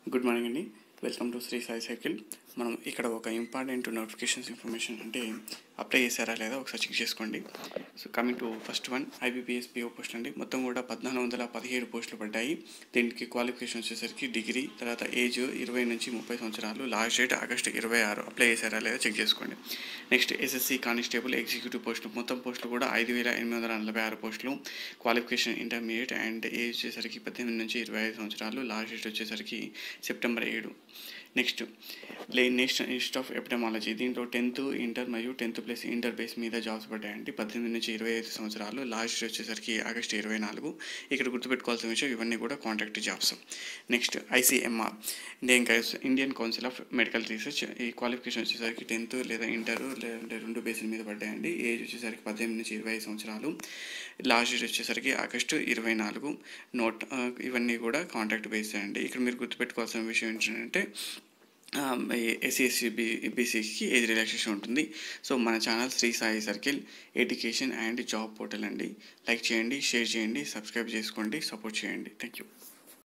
good morning అండి welcome to Sri Sai circle మనం ఇక్కడ ఒక ఇంపార్టెంట్ నోటిఫికేషన్స్ ఇన్ఫర్మేషన్ అంటే అప్లై చేశారా లేదా ఒకసారి చెక్ చేసుకోండి so coming to first one IBPS PO post అండి మొత్తం కూడా పద్నాలుగు వందల పదిహేడు పోస్టులు పడ్డాయి దీనికి క్వాలిఫికేషన్ వచ్చేసరికి డిగ్రీ తర్వాత ఏజ్ ఇరవై నుంచి ముప్పై సంవత్సరాలు లాస్ట్ డేట్ ఆగస్టు ఇరవై ఆరు అప్లై చేశారా లేదా చెక్ చేసుకోండి నెక్స్ట్ ఎస్ఎస్సి కానిస్టేబుల్ ఎగ్జిక్యూటివ్ పోస్టులు మొత్తం పోస్టులు కూడా ఐదు వేల ఎనిమిది వందల నలభై ఆరు పోస్టులు క్వాలిఫికేషన్ ఇంటర్మీడియట్ అండ్ ఏజ్ వచ్చేసరికి పద్దెనిమిది నుంచి ఇరవై ఐదు సంవత్సరాలు లాస్ట్ డేట్ వచ్చేసరికి సెప్టెంబర్ ఏడు నెక్స్ట్ లే నేషనల్ ఇన్స్టిట్యూట్ ఆఫ్ ఎపిడమాలజీ దీంట్లో టెన్త్ ఇంటర్ మరియు టెన్త్ ప్లస్ ఇంటర్ బేస్ మీద జాబ్స్ పడ్డాయండి పద్దెనిమిది నుంచి ఇరవై ఐదు సంవత్సరాలు లాస్ట్ వచ్చేసరికి ఆగస్ట్ ఇరవై నాలుగు ఇక్కడ గుర్తుపెట్టుకోవాల్సిన విషయం ఇవన్నీ కూడా contract jobs next ICMR Indian కౌన్స్ Indian Council of Medical Research ఈ క్వాలిఫికేషన్ వచ్చేసరికి టెన్త్ లేదా ఇంటర్ లేదా రెండు బేసిల మీద పడ్డాయండి ఏజ్ వచ్చేసరికి పద్దెనిమిది నుంచి ఇరవై ఐదు సంవత్సరాలు లాస్ట్ డేట్ వచ్చేసరికి ఆగస్టు ఇరవై నాలుగు నోట్ ఆ, ఇవన్నీ కూడా కాంట్రాక్ట్ బేస్ అండి ఇక్కడ మీరు గుర్తుపెట్టుకోవాల్సిన విషయం ఏంటంటే ఎస్సీ ఎస్సీ బి బీసీకి ఏజ్ రిలాక్సేషన్ ఉంటుంది సో మన channel Sri Sai circle education and job portal అండి లైక్ చేయండి షేర్ చేయండి సబ్స్క్రైబ్ చేసుకోండి సపోర్ట్ చేయండి థ్యాంక్ యూ